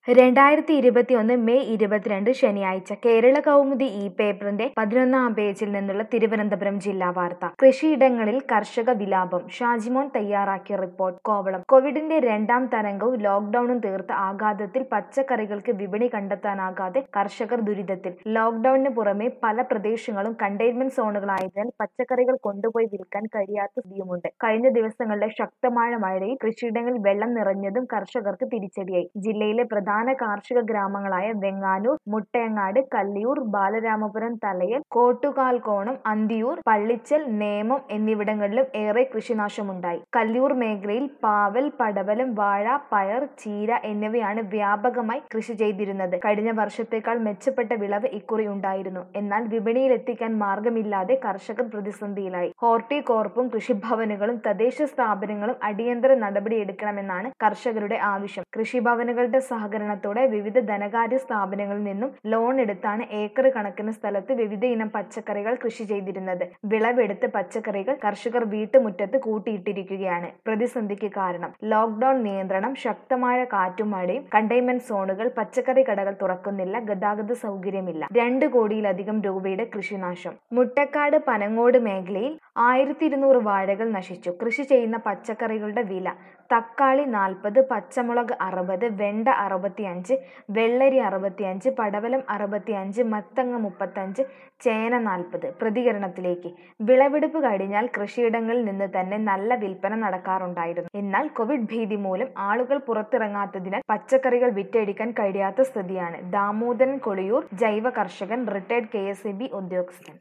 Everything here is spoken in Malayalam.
രണ്ടായിരത്തി ഇരുപത്തിയൊന്ന് മെയ് ഇരുപത്തിരണ്ട് ശനിയാഴ്ച കേരള കൗമുദി ഈ പേപ്പറിന്റെ പതിനൊന്നാം പേജിൽ നിന്നുള്ള തിരുവനന്തപുരം ജില്ലാ വാർത്ത കൃഷിയിടങ്ങളിൽ കർഷക വിലാപം ഷാജിമോൻ തയ്യാറാക്കിയ റിപ്പോർട്ട് കോവളം കോവിഡിന്റെ രണ്ടാം തരംഗവും ലോക്ഡൌണും തീർത്ത ആഘാതത്തിൽ പച്ചക്കറികൾക്ക് വിപണി കണ്ടെത്താനാകാതെ കർഷകർ ദുരിതത്തിൽ ലോക്ഡൌണിന് പുറമെ പല പ്രദേശങ്ങളും കണ്ടെയ്ൻമെന്റ് സോണുകളായതിനാൽ പച്ചക്കറികൾ കൊണ്ടുപോയി വിൽക്കാൻ കഴിയാത്ത സ്ഥിതിയുമുണ്ട് കഴിഞ്ഞ ദിവസങ്ങളിലെ ശക്തമായ മഴയിൽ കൃഷിയിടങ്ങളിൽ വെള്ളം നിറഞ്ഞതും കർഷകർക്ക് തിരിച്ചടിയായി ജില്ലയിലെ പ്രധാന കാർഷിക ഗ്രാമങ്ങളായ വെങ്ങാനൂർ മുട്ടയങ്ങാട് കല്ലിയൂർ ബാലരാമപുരം തലയൽ കോട്ടുകാൽക്കോണം അന്തിയൂർ പള്ളിച്ചൽ നേമം എന്നിവിടങ്ങളിലും ഏറെ കൃഷിനാശമുണ്ടായി കല്ലിയൂർ മേഖലയിൽ പാവൽ പടവലം വാഴ പയർ ചീര എന്നിവയാണ് വ്യാപകമായി കൃഷി ചെയ്തിരുന്നത് കഴിഞ്ഞ വർഷത്തേക്കാൾ മെച്ചപ്പെട്ട വിളവ് ഇക്കുറി ഉണ്ടായിരുന്നു എന്നാൽ വിപണിയിൽ എത്തിക്കാൻ മാർഗമില്ലാതെ കർഷകർ പ്രതിസന്ധിയിലായി ഹോർട്ടികോർപ്പും കൃഷിഭവനുകളും തദ്ദേശ സ്ഥാപനങ്ങളും അടിയന്തര നടപടിയെടുക്കണമെന്നാണ് കർഷകരുടെ ആവശ്യം കൃഷിഭവനുകളുടെ സഹകരണത്തോടെ വിവിധ ധനകാര്യ സ്ഥാപനങ്ങളിൽ നിന്നും ലോൺ എടുത്താണ് ഏക്കർ കണക്കിന് സ്ഥലത്ത് വിവിധ ഇനം പച്ചക്കറികൾ കൃഷി ചെയ്തിരുന്നത് വിളവെടുത്ത പച്ചക്കറികൾ കർഷകർ വീട്ടുമുറ്റത്ത് കൂട്ടിയിട്ടിരിക്കുകയാണ് പ്രതിസന്ധിക്ക് കാരണം ലോക്ഡൌൺ നിയന്ത്രണം ശക്തമായ കാറ്റും മഴയും കണ്ടെയ്ൻമെന്റ് സോണുകൾ പച്ചക്കറി കടകൾ തുറക്കുന്നില്ല ഗതാഗത സൗകര്യമില്ല രണ്ട് കോടിയിലധികം രൂപയുടെ കൃഷിനാശം മുട്ടക്കാട് പനങ്ങോട് മേഖലയിൽ ആയിരത്തി ഇരുന്നൂറ് വാഴകൾ നശിച്ചു കൃഷി ചെയ്യുന്ന പച്ചക്കറികളുടെ വില തക്കാളി നാൽപ്പത് പച്ചമുളക് അറുപത് വെണ്ട അറുപത്തിയഞ്ച് വെള്ളരി അറുപത്തിയഞ്ച് പടവലം അറുപത്തിയഞ്ച് മത്തങ്ങ മുപ്പത്തഞ്ച് ചേന നാൽപ്പത് പ്രതികരണത്തിലേക്ക് വിളവെടുപ്പ് കഴിഞ്ഞാൽ കൃഷിയിടങ്ങളിൽ നിന്ന് തന്നെ നല്ല വിൽപ്പന നടക്കാറുണ്ടായിരുന്നു എന്നാൽ കോവിഡ് ഭീതി മൂലം ആളുകൾ പുറത്തിറങ്ങാത്തതിനാൽ പച്ചക്കറികൾ വിറ്റഴിക്കാൻ കഴിയാത്ത സ്ഥിതിയാണ് ദാമോദരൻ കൊളിയൂർ ജൈവ കർഷകൻ റിട്ടയർഡ് കെ ഉദ്യോഗസ്ഥൻ